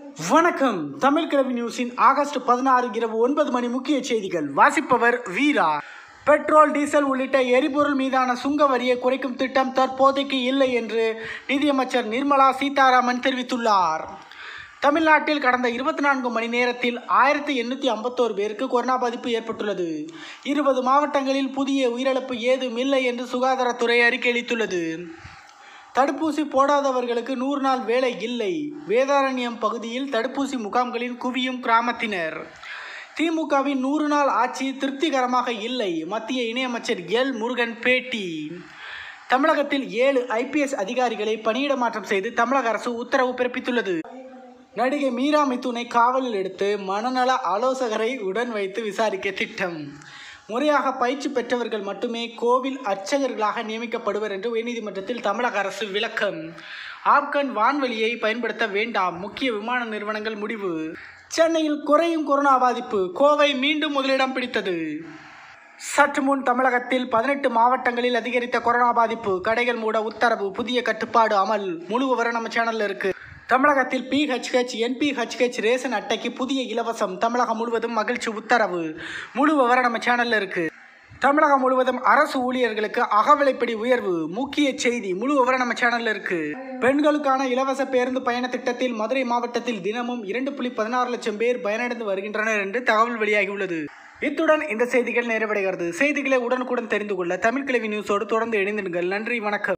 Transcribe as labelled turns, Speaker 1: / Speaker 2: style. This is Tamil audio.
Speaker 1: வணக்கம் தமிழ் கிழவி நியூஸின் ஆகஸ்ட் பதினாறு இரவு ஒன்பது மணி முக்கிய செய்திகள் வாசிப்பவர் வீரா பெட்ரோல் டீசல் உள்ளிட்ட எரிபொருள் மீதான சுங்க வரியை குறைக்கும் திட்டம் தற்போதைக்கு இல்லை என்று நிதியமைச்சர் நிர்மலா சீதாராமன் தெரிவித்துள்ளார் தமிழ்நாட்டில் கடந்த இருபத்தி நான்கு மணி நேரத்தில் ஆயிரத்தி எண்ணூற்றி ஐம்பத்தோரு பேருக்கு கொரோனா பாதிப்பு ஏற்பட்டுள்ளது இருபது மாவட்டங்களில் புதிய உயிரிழப்பு ஏதும் இல்லை என்று சுகாதாரத்துறை அறிக்கை அளித்துள்ளது தடுப்பூசி போடாதவர்களுக்கு நூறு நாள் வேலை இல்லை வேதாரண்யம் பகுதியில் தடுப்பூசி முகாம்களில் குவியும் கிராமத்தினர் திமுகவின் நூறு நாள் ஆட்சி திருப்திகரமாக இல்லை மத்திய இணையமைச்சர் எல் முருகன் பேட்டி தமிழகத்தில் ஏழு ஐபிஎஸ் அதிகாரிகளை பணியிட மாற்றம் செய்து தமிழக அரசு உத்தரவு பிறப்பித்துள்ளது நடிகை மீரா மிதுனை காவலில் எடுத்து மனநல ஆலோசகரை உடன் வைத்து விசாரிக்க திட்டம் முறையாக பயிற்சி பெற்றவர்கள் மட்டுமே கோவில் அர்ச்சகர்களாக நியமிக்கப்படுவர் என்று உயர்நீதிமன்றத்தில் தமிழக அரசு விளக்கம் ஆப்கன் வான்வெளியை பயன்படுத்த வேண்டாம் முக்கிய விமான நிறுவனங்கள் முடிவு சென்னையில் குறையும் கொரோனா பாதிப்பு கோவை மீண்டும் முதலிடம் பிடித்தது சற்று முன் தமிழகத்தில் பதினெட்டு மாவட்டங்களில் அதிகரித்த கொரோனா பாதிப்பு கடைகள் மூட உத்தரவு புதிய கட்டுப்பாடு அமல் முழு விவரம் நம்ம சேனல்ல இருக்கு தமிழகத்தில் பிஹெச்ஹெச் என்பிஹெச்ஹெச் ரேஷன் அட்டைக்கு புதிய இலவசம் தமிழகம் முழுவதும் மகிழ்ச்சி உத்தரவு முழு விவரம் நம்ம சேனல்ல இருக்கு தமிழகம் முழுவதும் அரசு ஊழியர்களுக்கு அகவிலைப்படி உயர்வு முக்கிய செய்தி முழு விவரம் நம்ம சேனல்ல இருக்கு பெண்களுக்கான இலவச பேருந்து பயண திட்டத்தில் மதுரை மாவட்டத்தில் தினமும் இரண்டு புள்ளி பதினாறு லட்சம் பேர் பயனடைந்து வருகின்றனர் என்று தகவல் வெளியாகியுள்ளது இத்துடன் இந்த செய்திகள் நிறைவடைகிறது செய்திகளை உடனுக்குடன் தெரிந்து கொள்ள தமிழ் கிழவி நியூஸோடு தொடர்ந்து இணைந்திருங்கள் நன்றி வணக்கம்